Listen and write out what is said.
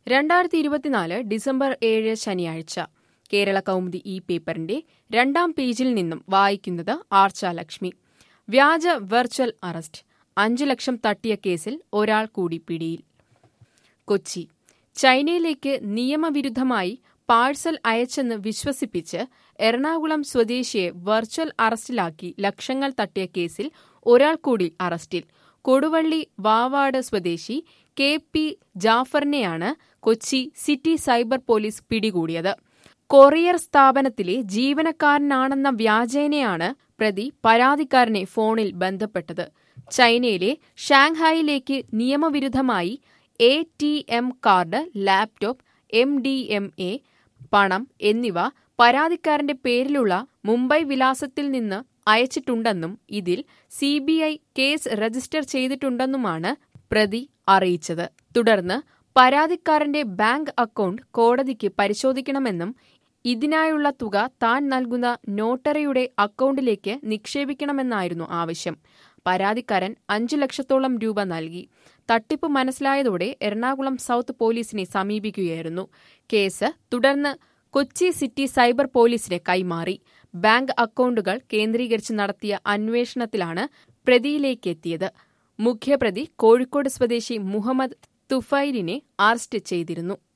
രണ്ടായിരത്തി ഇരുപത്തിനാല് ഡിസംബർ ഏഴ് ശനിയാഴ്ച കേരള കൗമുദി ഈ പേപ്പറിന്റെ രണ്ടാം പേജിൽ നിന്നും വായിക്കുന്നത് ആർച്ച ലക്ഷ്മി വ്യാജ വെർച്വൽ അറസ്റ്റ് അഞ്ചു ലക്ഷം തട്ടിയ കേസിൽ ഒരാൾ കൂടി പിടിയിൽ കൊച്ചി ചൈനയിലേക്ക് നിയമവിരുദ്ധമായി പാഴ്സൽ അയച്ചെന്ന് വിശ്വസിപ്പിച്ച് എറണാകുളം സ്വദേശിയെ വെർച്വൽ അറസ്റ്റിലാക്കി ലക്ഷങ്ങൾ തട്ടിയ കേസിൽ ഒരാൾ കൂടി അറസ്റ്റിൽ കൊടുവള്ളി വാവാട് സ്വദേശി കെ പി ജാഫറിനെയാണ് കൊച്ചി സിറ്റി സൈബർ പോലീസ് പിടികൂടിയത് കൊറിയർ സ്ഥാപനത്തിലെ ജീവനക്കാരനാണെന്ന വ്യാജേനയാണ് പ്രതി പരാതിക്കാരനെ ഫോണിൽ ബന്ധപ്പെട്ടത് ചൈനയിലെ ഷാങ്ഹായിലേക്ക് നിയമവിരുദ്ധമായി A T M card laptop M D M A പണം എന്നിവ പരാതിക്കാരന്റെ പേരിലുള്ള മുംബൈ വിലാസത്തിൽ നിന്ന് അയച്ചിട്ടുണ്ടെന്നും ഇതിൽ C B I case register ചെയ്തിട്ടുണ്ടെന്നുമാണ് പ്രതി അറിയിച്ചത് തുടർന്ന് പരാതിക്കാരന്റെ ബാങ്ക് അക്കൗണ്ട് കോടതിക്ക് പരിശോധിക്കണമെന്നും ഇതിനായുള്ള തുക താൻ നൽകുന്ന നോട്ടറിയുടെ അക്കൗണ്ടിലേക്ക് നിക്ഷേപിക്കണമെന്നായിരുന്നു ആവശ്യം പരാതിക്കാരൻ അഞ്ചു ലക്ഷത്തോളം രൂപ നൽകി തട്ടിപ്പ് മനസ്സിലായതോടെ എറണാകുളം സൗത്ത് പോലീസിനെ സമീപിക്കുകയായിരുന്നു കേസ് തുടർന്ന് കൊച്ചി സിറ്റി സൈബർ പോലീസിന് കൈമാറി ബാങ്ക് അക്കൗണ്ടുകൾ കേന്ദ്രീകരിച്ച് നടത്തിയ അന്വേഷണത്തിലാണ് പ്രതിയിലേക്കെത്തിയത് മുഖ്യപ്രതി കോഴിക്കോട് സ്വദേശി മുഹമ്മദ് തുഫൈലിനെ അറസ്റ്റ് ചെയ്തിരുന്നു